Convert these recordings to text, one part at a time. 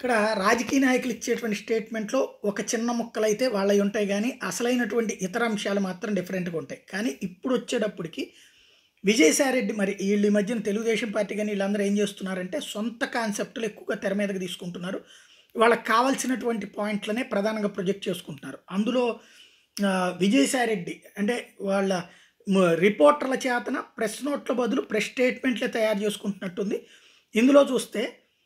ఇక్కడ రాజకీయ నాయకులు ఇచ్చేటువంటి స్టేట్మెంట్లో ఒక చిన్న ముక్కలైతే వాళ్ళవి ఉంటాయి కానీ అసలైనటువంటి ఇతర అంశాలు మాత్రం డిఫరెంట్గా ఉంటాయి కానీ ఇప్పుడు వచ్చేటప్పటికి విజయసాయిరెడ్డి మరి వీళ్ళు ఈ మధ్యన తెలుగుదేశం పార్టీ కానీ వీళ్ళందరూ ఏం చేస్తున్నారంటే సొంత కాన్సెప్టులు ఎక్కువగా తెర మీదకి తీసుకుంటున్నారు వాళ్ళకి కావాల్సినటువంటి పాయింట్లనే ప్రధానంగా ప్రొజెక్ట్ చేసుకుంటున్నారు అందులో ఆ, విజయసాయిరెడ్డి అంటే వాళ్ళ మ- రిపోర్టర్ల చేతన ప్రెస్ నోట్ల బదులు ప్రెస్ స్టేట్మెంట్లే తయారు చేసుకుంటున్నట్టుంది ఇందులో చూస్తే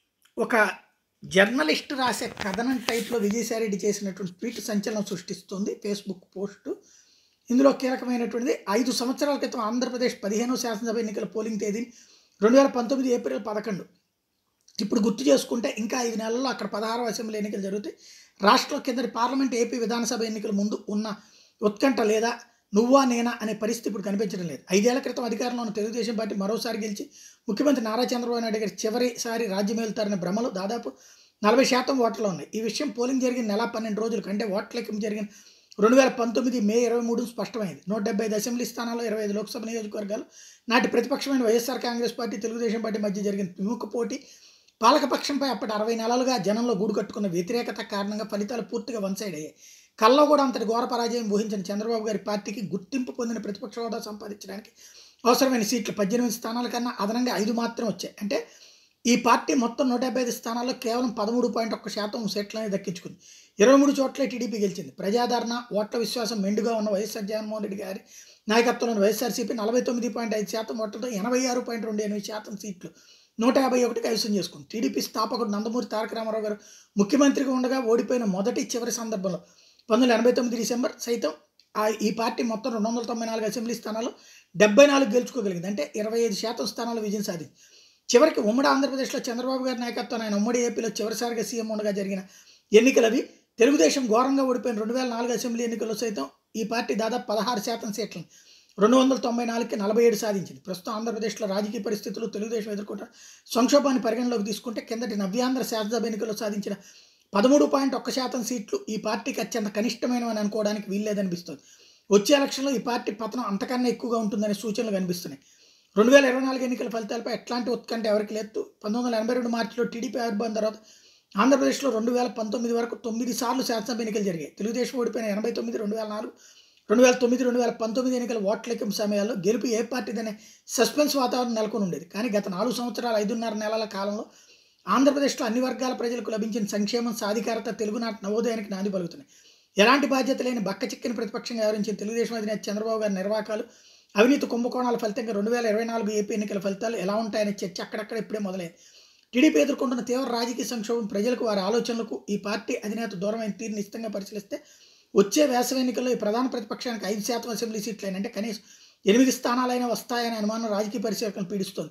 ఒక జర్నలిస్ట్ రాసే కథనం టైప్లో విజయసాయిరెడ్డి చేసినటువంటి ట్వీట్ సంచలనం సృష్టిస్తుంది ఫేస్బుక్ పోస్టు ఇందులో కీలకమైనటువంటిది ఐదు సంవత్సరాల క్రితం ఆంధ్రప్రదేశ్ పదిహేనో శాసనసభ ఎన్నికల పోలింగ్ తేదీని రెండు వేల పంతొమ్మిది ఏప్రిల్ పదకొండు ఇప్పుడు గుర్తు చేసుకుంటే ఇంకా ఐదు నెలల్లో అక్కడ పదహారవ అసెంబ్లీ ఎన్నికలు జరుగుతాయి రాష్ట్రం కిందటి పార్లమెంట్ ఏపీ విధానసభ ఎన్నికల ముందు ఉన్న ఉత్కంఠ లేదా నువ్వా నేనా అనే పరిస్థితి ఇప్పుడు కనిపించడం లేదు ఐదేళ్ల క్రితం అధికారంలో ఉన్న తెలుగుదేశం పార్టీ మరోసారి గెలిచి ముఖ్యమంత్రి నారా చంద్రబాబు నాయుడు గారి చివరిసారి రాజ్యమేలుతారనే భ్రమలు దాదాపు నలభై శాతం ఓట్లలో ఉన్నాయి ఈ విషయం పోలింగ్ జరిగిన నెల పన్నెండు రోజులు కంటే ఓట్ల లెక్కింపు జరిగిన రెండు వేల పంతొమ్మిది మే ఇరవై మూడు స్పష్టమైంది నూట డెబ్బై ఐదు అసెంబ్లీ స్థానాల్లో ఇరవై ఐదు లోక్సభ నియోజకవర్గాలు నాటి ప్రతిపక్షమైన YSR Congress party Telugu Desam party మధ్య జరిగిన విముఖ పోటీ పాలకపక్షంపై అప్పటి అరవై నెలలుగా జనంలో గూడు కట్టుకున్న వ్యతిరేకత కారణంగా ఫలితాలు పూర్తిగా వన్ సైడ్ అయ్యాయి కల్లో కూడా అంతటి ఘోర పరాజయం ఊహించిన చంద్రబాబు గారి పార్టీకి గుర్తింపు పొందిన ప్రతిపక్ష హోదా సంపాదించడానికి అవసరమైన సీట్లు పద్దెనిమిది స్థానాల కన్నా అదనంగా ఐదు మాత్రం వచ్చాయి అంటే ఈ పార్టీ మొత్తం నూట డెబ్బై ఐదు స్థానాల్లో కేవలం పదమూడు పాయింట్ ఒక్క శాతం సీట్లనే దక్కించుకుంది ఇరవై మూడు చోట్ల టీడీపీ గెలిచింది ప్రజాదరణ ఓట్ల విశ్వాసం మెండుగా ఉన్న వైఎస్ఆర్ జగన్మోహన్ రెడ్డి గారి నాయకత్వంలోని వైఎస్ఆర్సీపీ నలభై తొమ్మిది పాయింట్ ఐదు శాతం ఓట్లతో ఎనభై ఆరు పాయింట్ రెండు ఎనిమిది శాతం సీట్లు నూట యాభై ఒకటి కైవసం చేసుకుంది టీడీపీ స్థాపకుడు నందమూరి తారక రామారావు గారు ముఖ్యమంత్రిగా ఉండగా ఓడిపోయిన మొదటి చివరి సందర్భంలో పంతొమ్మిది వందల ఎనభై తొమ్మిది డిసెంబర్ సైతం ఆ ఈ పార్టీ మొత్తం రెండు వందల తొంభై నాలుగు అసెంబ్లీ స్థానాల్లో డెబ్బై నాలుగు గెలుచుకోగలిగింది అంటే ఇరవై ఐదు శాతం స్థానాలు విజయం సాధింది చివరికి ఉమ్మడి ఆంధ్రప్రదేశ్లో చంద్రబాబు గారి నాయకత్వం ఆయన ఉమ్మడి ఏపీలో చివరిసారిగా సీఎం ఉండగా జరిగిన ఎన్నికలవి తెలుగుదేశం ఘోరంగా ఓడిపోయిన రెండు వేల నాలుగు అసెంబ్లీ ఎన్నికల్లో సైతం ఈ పార్టీ దాదాపు పదహారు శాతం సీట్లను రెండు వందల తొంభై నాలుగుకి నలభై ఏడు సాధించింది ప్రస్తుతం ఆంధ్రప్రదేశ్లో రాజకీయ పరిస్థితులు తెలుగుదేశం ఎదుర్కొంటున్న సంక్షోభాన్ని పరిగణలోకి తీసుకుంటే కిందటి నవ్యాంధ్ర శాసనసభ ఎన్నికల్లో సాధించిన పదమూడు పాయింట్ ఒక్క శాతం సీట్లు ఈ పార్టీకి అత్యంత కనిష్టమైనవని అనుకోవడానికి వీల్లేదనిపిస్తుంది వచ్చే ఎలక్షన్లో ఈ పార్టీ పతనం అంతకన్నా ఎక్కువగా ఉంటుందనే సూచనలు కనిపిస్తున్నాయి రెండు వేల ఇరవై నాలుగు ఎన్నికల ఫలితాలపై ఎట్లాంటి ఉత్కంఠ ఎవరికి లేదు పంతొమ్మిది వందల ఎనభై రెండు మార్చిలో టీడీపీ ఆవిర్భావం తర్వాత ఆంధ్రప్రదేశ్లో రెండు వేల పంతొమ్మిది వరకు తొమ్మిది సార్లు శాసనసభ ఎన్నికలు జరిగాయి తెలుగుదేశం ఓడిపోయిన ఎనభై తొమ్మిది రెండు వేల నాలుగు రెండు వేల తొమ్మిది రెండు వేల పంతొమ్మిది ఎన్నికల ఓట్ల లెక్కింపు సమయాల్లో గెలుపు ఏ పార్టీదనే సస్పెన్స్ వాతావరణం నెలకొని ఉండేది కానీ గత నాలుగు సంవత్సరాల ఐదున్నర నెలల కాలంలో ఆంధ్రప్రదేశ్లో అన్ని వర్గాల ప్రజలకు లభించిన సంక్షేమం సాధికారత తెలుగునాటి నవోదయానికి నాంది పలుకుతున్నాయి ఎలాంటి బాధ్యత లేని బక్క చిక్కిన ప్రతిపక్షంగా వ్యవహరించిన తెలుగుదేశం అధినేత చంద్రబాబు గారి నిర్వాకాలు అవినీతి కుంభకోణాల ఫలితంగా రెండు వేల ఇరవై నాలుగు ఏపీ ఎన్నికల ఫలితాలు ఎలా ఉంటాయనే చర్చ అక్కడక్కడ ఇప్పుడే మొదలైంది టీడీపీ ఎదుర్కొంటున్న తీవ్ర రాజకీయ సంక్షోభం ప్రజలకు వారి ఆలోచనలకు ఈ పార్టీ అధినేత దూరమైన తీరుని ఇష్టంగా పరిశీలిస్తే వచ్చే వేసవి ఎన్నికల్లో ఈ ప్రధాన ప్రతిపక్షానికి ఐదు శాతం అసెంబ్లీ సీట్లైన అంటే కనీసం ఎనిమిది స్థానాలైనా వస్తాయనే అనుమానం రాజకీయ పరిశీలకులను పీడిస్తోంది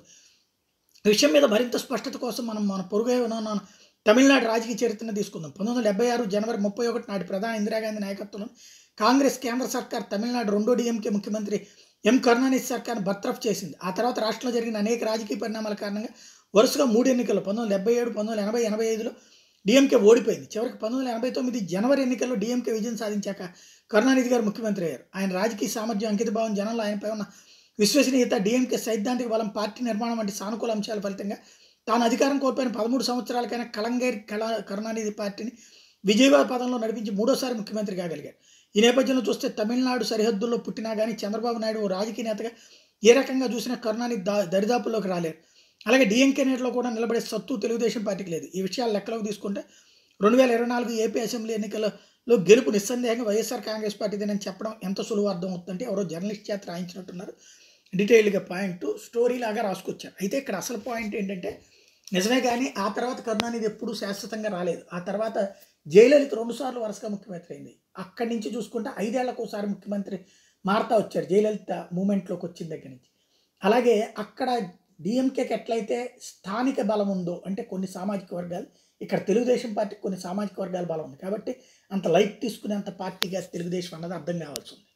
ఈ విషయం మీద మరింత స్పష్టత కోసం మనం మన పొరుగే ఉన్న తమిళనాడు రాజకీయ చరిత్రను తీసుకుందాం పంతొమ్మిది వందల డెబ్బై ఆరు జనవరి ముప్పై ఒకటి నాటి ప్రధాని ఇందిరాగాంధీ నాయకత్వంలో కాంగ్రెస్ కేంద్ర సర్కార్ తమిళనాడు రెండో డిఎంకే ముఖ్యమంత్రి ఎం కరుణానిధి సర్కార్ను బర్తరఫ్ చేసింది ఆ తర్వాత రాష్ట్రంలో జరిగిన అనేక రాజకీయ పరిణామాల కారణంగా వరుసగా మూడు ఎన్నికల్లో పంతొమ్మిది వందల డెబ్బై ఏడు పంతొమ్మిది వందల ఎనభై ఎనభై ఐదులో డిఎంకే ఓడిపోయింది చివరికి పంతొమ్మిది వందల ఎనభై తొమ్మిది జనవరి ఎన్నికల్లో డిఎంకే విజయం సాధించాక కరుణానిధి గారు ముఖ్యమంత్రి అయ్యారు ఆయన రాజకీయ సామర్థ్యం అంకితభావం జనంలో ఆయనపై ఉన్న విశ్వసనీయత డిఎంకే సైద్ధాంతిక బలం పార్టీ నిర్మాణం వంటి సానుకూల అంశాల ఫలితంగా తాను అధికారం కోల్పోయిన పదమూడు సంవత్సరాలకైనా కలంగేరి కళ కరుణానిధి పార్టీని విజయవాడ పదంలో నడిపించి మూడోసారి ముఖ్యమంత్రి కాగలిగారు ఈ నేపథ్యంలో చూస్తే తమిళనాడు సరిహద్దుల్లో పుట్టినా కానీ చంద్రబాబు నాయుడు ఓ రాజకీయ నేతగా ఏ రకంగా చూసినా కరుణానిధి దా దరిదాపుల్లోకి రాలేరు అలాగే డిఎంకే నేతలో కూడా నిలబడే సత్తు తెలుగుదేశం పార్టీకి లేదు ఈ విషయాలు లెక్కలోకి తీసుకుంటే రెండు వేల ఇరవై నాలుగు ఏపీ అసెంబ్లీ ఎన్నికలలో గెలుపు నిస్సందేహంగా వైఎస్ఆర్ కాంగ్రెస్ పార్టీదేనని చెప్పడం ఎంత సులువు అర్థం అవుతుందంటే ఎవరో జర్నలిస్ట్ చేత రాయించినట్టున్నారు డీటెయిల్డ్గా పాయింట్ స్టోరీ లాగా రాసుకొచ్చారు అయితే ఇక్కడ అసలు పాయింట్ ఏంటంటే నిజమే కానీ ఆ తర్వాత కరుణానిధి ఎప్పుడూ శాశ్వతంగా రాలేదు ఆ తర్వాత జయలలిత రెండుసార్లు వరుసగా ముఖ్యమంత్రి అయింది అక్కడి నుంచి చూసుకుంటే ఐదేళ్లకు ఒకసారి ముఖ్యమంత్రి మారుతా వచ్చారు జయలలిత మూమెంట్లోకి వచ్చిన దగ్గర నుంచి అలాగే అక్కడ డిఎంకేకి ఎట్లయితే స్థానిక బలం ఉందో అంటే కొన్ని సామాజిక వర్గాలు ఇక్కడ తెలుగుదేశం పార్టీకి కొన్ని సామాజిక వర్గాల బలం ఉంది కాబట్టి అంత లైట్ తీసుకునేంత పార్టీగా తెలుగుదేశం అన్నది అర్థం కావాల్సి ఉంది